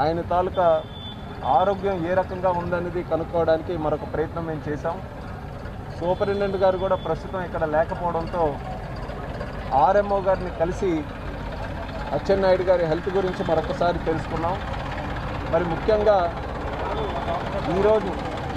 ఆయన తాలూకా ఆరోగ్యం ఏ రకంగా ఉందనేది కనుక్కోవడానికి మరొక ప్రయత్నం మేము చేశాం సూపరింటెండెంట్ గారు కూడా ప్రస్తుతం ఇక్కడ లేకపోవడంతో ఆర్ఎంఓ గారిని కలిసి అచ్చెన్నాయుడు గారి హెల్త్ గురించి మరొకసారి తెలుసుకున్నాం మరి ముఖ్యంగా ఈరోజు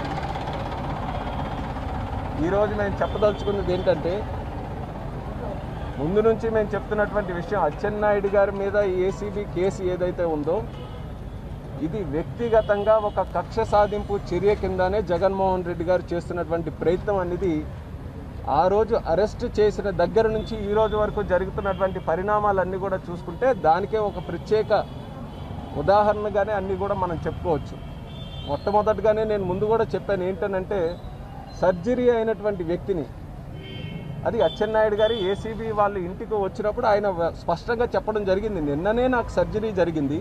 ఈరోజు మేము చెప్పదలుచుకున్నది ఏంటంటే ముందు నుంచి మేము చెప్తున్నటువంటి విషయం అచ్చెన్నాయుడు గారి మీద ఏసీబీ కేసు ఏదైతే ఉందో ఇది వ్యక్తిగతంగా ఒక కక్ష సాధింపు చర్య కిందనే జగన్మోహన్ రెడ్డి గారు చేస్తున్నటువంటి ప్రయత్నం అనేది ఆ రోజు అరెస్ట్ చేసిన దగ్గర నుంచి ఈ రోజు వరకు జరుగుతున్నటువంటి పరిణామాలన్నీ కూడా చూసుకుంటే దానికే ఒక ప్రత్యేక ఉదాహరణగానే అన్నీ కూడా మనం చెప్పుకోవచ్చు మొట్టమొదటిగానే నేను ముందు కూడా చెప్పాను ఏంటనంటే సర్జరీ అయినటువంటి వ్యక్తిని అది అచ్చెన్నాయుడు గారి ఏసీబీ వాళ్ళ ఇంటికి వచ్చినప్పుడు ఆయన వ- స్పష్టంగా చెప్పడం జరిగింది నిన్ననే నాకు సర్జరీ జరిగింది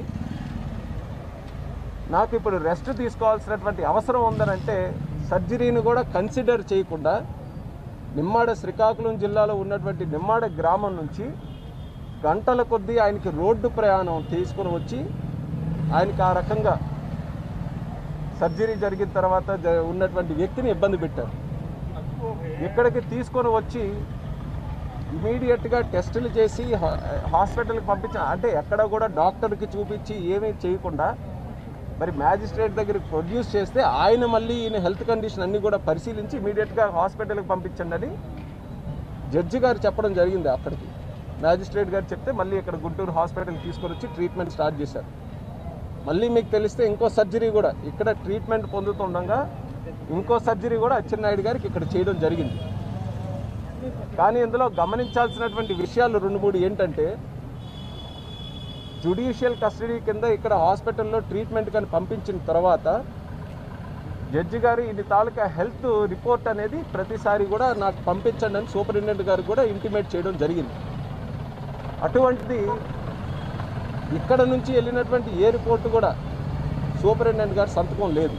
నాకు ఇప్పుడు రెస్ట్ తీసుకోవాల్సినటువంటి అవసరం ఉందనంటే సర్జరీని కూడా కన్సిడర్ చేయకుండా నిమ్మాడ శ్రీకాకుళం జిల్లాలో ఉన్నటువంటి నిమ్మాడ గ్రామం నుంచి గంటల కొద్దీ ఆయనకి రోడ్డు ప్రయాణం తీసుకుని వచ్చి ఆయనకి ఆ రకంగా సర్జరీ జరిగిన తర్వాత జ- ఉన్నటువంటి వ్యక్తిని ఇబ్బంది పెట్టారు ఇక్కడికి తీసుకొని వచ్చి ఇమీడియట్గా టెస్టులు చేసి హా- హాస్పిటల్కి పంపించ అంటే ఎక్కడ కూడా డాక్టర్కి చూపించి ఏమీ చేయకుండా మరి మ్యాజిస్ట్రేట్ దగ్గరికి ప్రొడ్యూస్ చేస్తే ఆయన మళ్ళీ ఈయన హెల్త్ కండిషన్ అన్నీ కూడా పరిశీలించి ఇమీడియట్గా హాస్పిటల్కి పంపించండి అని జడ్జి గారు చెప్పడం జరిగింది అక్కడికి మ్యాజిస్ట్రేట్ గారు చెప్తే మళ్ళీ ఇక్కడ గుంటూరు హాస్పిటల్కి తీసుకొని వచ్చి ట్రీట్మెంట్ స్టార్ట్ చేశారు మళ్ళీ మీకు తెలిస్తే ఇంకో సర్జరీ కూడా ఇక్కడ ట్రీట్మెంట్ పొందుతుండగా ఇంకో సర్జరీ కూడా అచ్చెన్నాయుడు గారికి ఇక్కడ చేయడం జరిగింది కానీ ఇందులో గమనించాల్సినటువంటి విషయాలు రెండు మూడు ఏంటంటే జుడిషియల్ కస్టడీ కింద ఇక్కడ హాస్పిటల్లో ట్రీట్మెంట్ కానీ పంపించిన తర్వాత జడ్జి గారు ఇది తాలూకా హెల్త్ రిపోర్ట్ అనేది ప్రతిసారి కూడా నాకు పంపించండి అని సూపరింటెండెంట్ గారు కూడా ఇంటిమేట్ చేయడం జరిగింది అటువంటిది ఇక్కడ నుంచి వెళ్ళినటువంటి ఏ రిపోర్ట్ కూడా సూపరింటెండెంట్ గారి సంతకం లేదు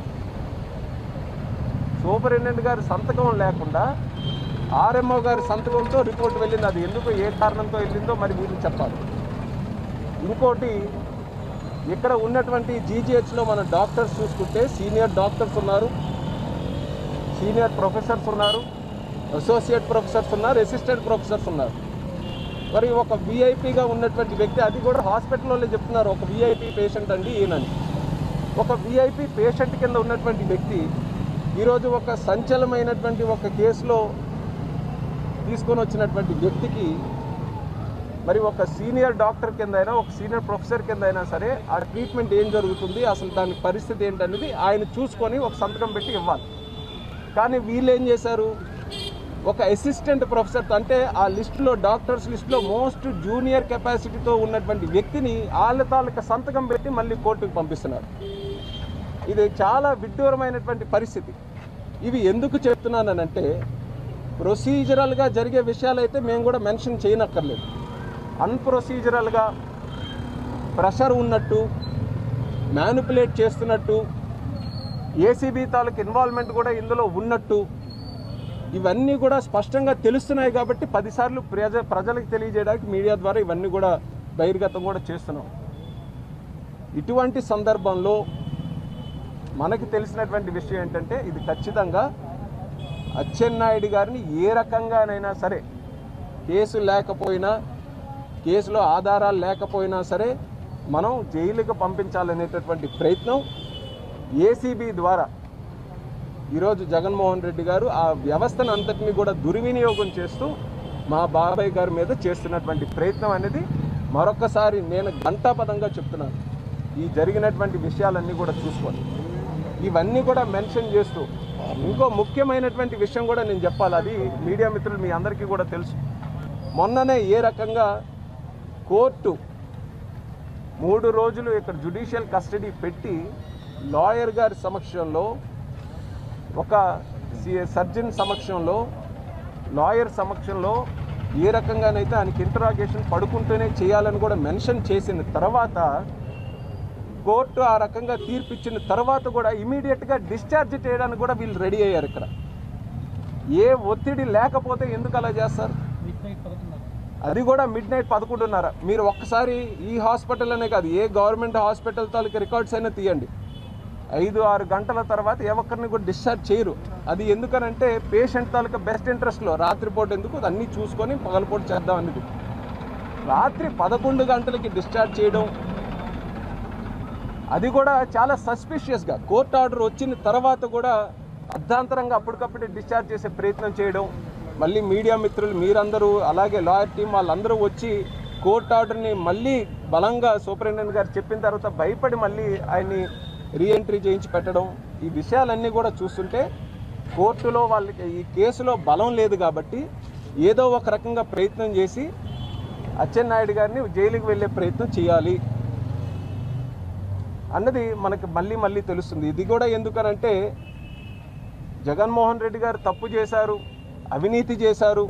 సూపరింటెండెంట్ గారి సంతకం లేకుండా ఆర్ఎంఓ గారి సంతకంతో రిపోర్ట్ వెళ్ళింది అది ఎందుకు ఏ కారణంతో వెళ్ళిందో మరి మీరు చెప్పాలి ఇంకోటి ఇక్కడ ఉన్నటువంటి జీజీహెచ్లో మన డాక్టర్స్ చూసుకుంటే సీనియర్ డాక్టర్స్ ఉన్నారు సీనియర్ ప్రొఫెసర్స్ ఉన్నారు అసోసియేట్ ప్రొఫెసర్స్ ఉన్నారు అసిస్టెంట్ ప్రొఫెసర్స్ ఉన్నారు మరి ఒక విఐపిగా ఉన్నటువంటి వ్యక్తి అది కూడా హాస్పిటల్లో చెప్తున్నారు ఒక విఐపి పేషెంట్ అండి ఈయనని ఒక విఐపి పేషెంట్ కింద ఉన్నటువంటి వ్యక్తి ఈరోజు ఒక సంచలమైనటువంటి ఒక కేసులో తీసుకొని వచ్చినటువంటి వ్యక్తికి మరి ఒక సీనియర్ డాక్టర్ కింద అయినా ఒక సీనియర్ ప్రొఫెసర్ కింద అయినా సరే ఆ ట్రీట్మెంట్ ఏం జరుగుతుంది అసలు దాని పరిస్థితి ఏంటనేది ఆయన చూసుకొని ఒక సంతకం పెట్టి ఇవ్వాలి కానీ వీళ్ళు ఏం చేశారు ఒక అసిస్టెంట్ ప్రొఫెసర్ అంటే ఆ లిస్టులో డాక్టర్స్ లిస్టులో మోస్ట్ జూనియర్ కెపాసిటీతో ఉన్నటువంటి వ్యక్తిని వాళ్ళ తాలూకా సంతకం పెట్టి మళ్ళీ కోర్టుకు పంపిస్తున్నారు ఇది చాలా విడ్డూరమైనటువంటి పరిస్థితి ఇవి ఎందుకు చెప్తున్నానంటే ప్రొసీజరల్గా జరిగే విషయాలైతే మేము కూడా మెన్షన్ చేయనక్కర్లేదు అన్ప్రొసీజరల్గా ప్రెషర్ ఉన్నట్టు మ్యానిపులేట్ చేస్తున్నట్టు ఏసీబీ తాలూకు ఇన్వాల్వ్మెంట్ కూడా ఇందులో ఉన్నట్టు ఇవన్నీ కూడా స్పష్టంగా తెలుస్తున్నాయి కాబట్టి పదిసార్లు ప్రజ ప్రజలకు తెలియజేయడానికి మీడియా ద్వారా ఇవన్నీ కూడా బహిర్గతం కూడా చేస్తున్నాం ఇటువంటి సందర్భంలో మనకి తెలిసినటువంటి విషయం ఏంటంటే ఇది ఖచ్చితంగా అచ్చెన్నాయుడు గారిని ఏ రకంగానైనా సరే కేసు లేకపోయినా కేసులో ఆధారాలు లేకపోయినా సరే మనం జైలుకు పంపించాలనేటటువంటి ప్రయత్నం ఏసీబీ ద్వారా ఈరోజు జగన్మోహన్ రెడ్డి గారు ఆ వ్యవస్థను అంతటిని కూడా దుర్వినియోగం చేస్తూ మా బాబాయ్ గారి మీద చేస్తున్నటువంటి ప్రయత్నం అనేది మరొకసారి నేను ఘంటాపదంగా చెప్తున్నాను ఈ జరిగినటువంటి విషయాలన్నీ కూడా చూసుకోండి ఇవన్నీ కూడా మెన్షన్ చేస్తూ ఇంకో ముఖ్యమైనటువంటి విషయం కూడా నేను చెప్పాలి అది మీడియా మిత్రులు మీ అందరికీ కూడా తెలుసు మొన్ననే ఏ రకంగా కోర్టు మూడు రోజులు ఇక్కడ జుడిషియల్ కస్టడీ పెట్టి లాయర్ గారి సమక్షంలో ఒక సి- సర్జన్ సమక్షంలో లాయర్ సమక్షంలో ఏ రకంగానైతే ఆయనకి ఇంటరాగేషన్ పడుకుంటూనే చేయాలని కూడా మెన్షన్ చేసిన తర్వాత కోర్టు ఆ రకంగా తీర్పు ఇచ్చిన తర్వాత కూడా ఇమీడియట్గా డిశ్చార్జ్ చేయడానికి కూడా వీళ్ళు రెడీ అయ్యారు ఇక్కడ ఏ ఒత్తిడి లేకపోతే ఎందుకు అలా చేస్తారు అది కూడా మిడ్ నైట్ పదకొండున్నర మీరు ఒక్కసారి ఈ హాస్పిటల్ అనే కాదు ఏ గవర్నమెంట్ హాస్పిటల్ తాలూకా రికార్డ్స్ అయినా తీయండి ఐదు ఆరు గంటల తర్వాత ఏ ఒక్కరిని కూడా డిశ్చార్జ్ చేయరు అది ఎందుకనంటే పేషెంట్ తాలూకా బెస్ట్ ఇంట్రెస్ట్లో రాత్రిపూట ఎందుకు అన్నీ చూసుకొని పగలపూట చేద్దాం అనేది రాత్రి పదకొండు గంటలకి డిశ్చార్జ్ చేయడం అది కూడా చాలా సస్పిషియస్గా కోర్టు ఆర్డర్ వచ్చిన తర్వాత కూడా అర్ధాంతరంగా అప్పటికప్పుడే డిశ్చార్జ్ చేసే ప్రయత్నం చేయడం మళ్ళీ మీడియా మిత్రులు మీరందరూ అలాగే లాయర్ టీం వాళ్ళందరూ వచ్చి కోర్టు ఆర్డర్ని మళ్ళీ బలంగా సూపరింటెండెంట్ గారు చెప్పిన తర్వాత భయపడి మళ్ళీ ఆయన్ని రీఎంట్రీ చేయించి పెట్టడం ఈ విషయాలన్నీ కూడా చూస్తుంటే కోర్టులో వాళ్ళకి ఈ కేసులో బలం లేదు కాబట్టి ఏదో ఒక రకంగా ప్రయత్నం చేసి అచ్చెన్నాయుడు గారిని జైలుకి వెళ్ళే ప్రయత్నం చేయాలి అన్నది మనకి మళ్ళీ మళ్ళీ తెలుస్తుంది ఇది కూడా ఎందుకనంటే జగన్మోహన్ రెడ్డి గారు తప్పు చేశారు అవినీతి చేశారు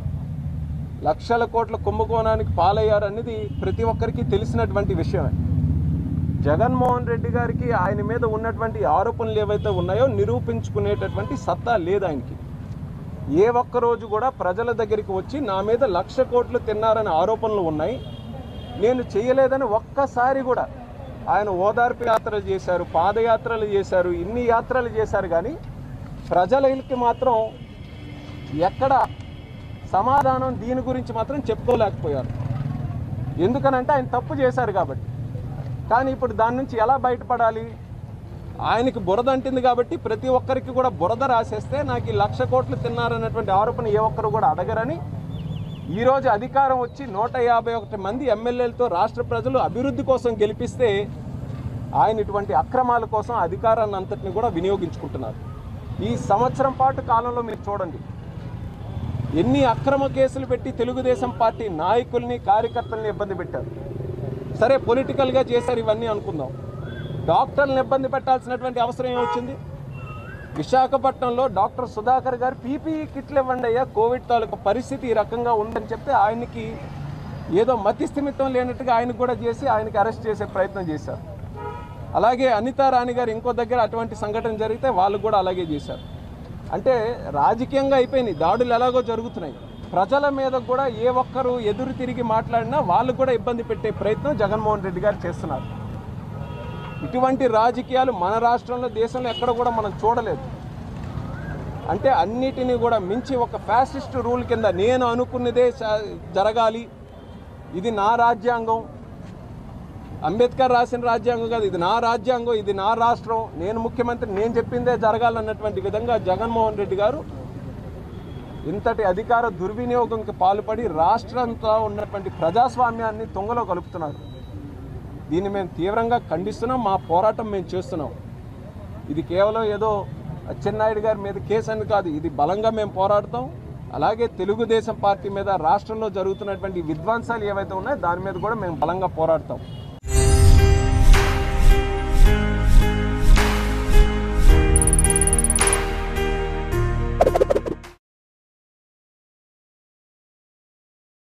లక్షల కోట్ల కుంభకోణానికి పాలయ్యారు అనేది ప్రతి ఒక్కరికి తెలిసినటువంటి విషయమే జగన్మోహన్ రెడ్డి గారికి ఆయన మీద ఉన్నటువంటి ఆరోపణలు ఏవైతే ఉన్నాయో నిరూపించుకునేటటువంటి సత్తా లేదు ఆయనకి ఏ ఒక్క రోజు కూడా ప్రజల దగ్గరికి వచ్చి నా మీద లక్ష కోట్లు తిన్నారనే ఆరోపణలు ఉన్నాయి నేను చేయలేదని ఒక్కసారి కూడా ఆయన ఓదార్పు యాత్రలు చేశారు పాదయాత్రలు చేశారు ఇన్ని యాత్రలు చేశారు కానీ ప్రజలకి మాత్రం ఎక్కడ సమాధానం దీని గురించి మాత్రం చెప్పుకోలేకపోయారు ఎందుకనంటే ఆయన తప్పు చేశారు కాబట్టి కానీ ఇప్పుడు దాని నుంచి ఎలా బయటపడాలి ఆయనకి బురద అంటింది కాబట్టి ప్రతి ఒక్కరికి కూడా బురద రాసేస్తే నాకు ఈ లక్ష కోట్లు తిన్నారన్నటువంటి ఆరోపణ ఏ ఒక్కరు కూడా అడగరని ఈరోజు అధికారం వచ్చి నూట యాభై ఒకటి మంది ఎమ్మెల్యేలతో రాష్ట్ర ప్రజలు అభివృద్ధి కోసం గెలిపిస్తే ఆయన ఇటువంటి అక్రమాల కోసం అధికారాన్ని అంతటిని కూడా వినియోగించుకుంటున్నారు ఈ సంవత్సరం పాటు కాలంలో మీరు చూడండి ఎన్ని అక్రమ కేసులు పెట్టి తెలుగుదేశం పార్టీ నాయకుల్ని కార్యకర్తల్ని ఇబ్బంది పెట్టారు సరే పొలిటికల్గా చేశారు ఇవన్నీ అనుకుందాం డాక్టర్లను ఇబ్బంది పెట్టాల్సినటువంటి అవసరం ఏమొచ్చింది విశాఖపట్నంలో డాక్టర్ సుధాకర్ గారు పీపీఈ కిట్లు ఇవ్వండి అయ్యా కోవిడ్ తాలూకు పరిస్థితి ఈ రకంగా ఉందని చెప్తే ఆయనకి ఏదో మతి స్థిమితం లేనట్టుగా ఆయనకు కూడా చేసి ఆయనకి అరెస్ట్ చేసే ప్రయత్నం చేశారు అలాగే అనితా రాణి గారు ఇంకో దగ్గర అటువంటి సంఘటన జరిగితే వాళ్ళు కూడా అలాగే చేశారు అంటే రాజకీయంగా అయిపోయినాయి దాడులు ఎలాగో జరుగుతున్నాయి ప్రజల మీద కూడా ఏ ఒక్కరు ఎదురు తిరిగి మాట్లాడినా వాళ్ళు కూడా ఇబ్బంది పెట్టే ప్రయత్నం జగన్మోహన్ రెడ్డి గారు చేస్తున్నారు ఇటువంటి రాజకీయాలు మన రాష్ట్రంలో దేశంలో ఎక్కడ కూడా మనం చూడలేదు అంటే అన్నిటినీ కూడా మించి ఒక ఫ్యాసిస్ట్ రూల్ కింద నేను అనుకున్నదే స- జరగాలి ఇది నా రాజ్యాంగం అంబేద్కర్ రాసిన రాజ్యాంగం కాదు ఇది నా రాజ్యాంగం ఇది నా రాష్ట్రం నేను ముఖ్యమంత్రి నేను చెప్పిందే జరగాలన్నటువంటి విధంగా జగన్మోహన్ రెడ్డి గారు ఇంతటి అధికార దుర్వినియోగంకి పాల్పడి రాష్ట్రంతో ఉన్నటువంటి ప్రజాస్వామ్యాన్ని తుంగలో కలుపుతున్నారు దీన్ని మేము తీవ్రంగా ఖండిస్తున్నాం మా పోరాటం మేము చేస్తున్నాం ఇది కేవలం ఏదో అచ్చెన్నాయుడు గారి మీద కేసు అని కాదు ఇది బలంగా మేము పోరాడతాం అలాగే తెలుగుదేశం పార్టీ మీద రాష్ట్రంలో జరుగుతున్నటువంటి విధ్వంసాలు ఏవైతే ఉన్నాయో దాని మీద కూడా మేము బలంగా పోరాడతాం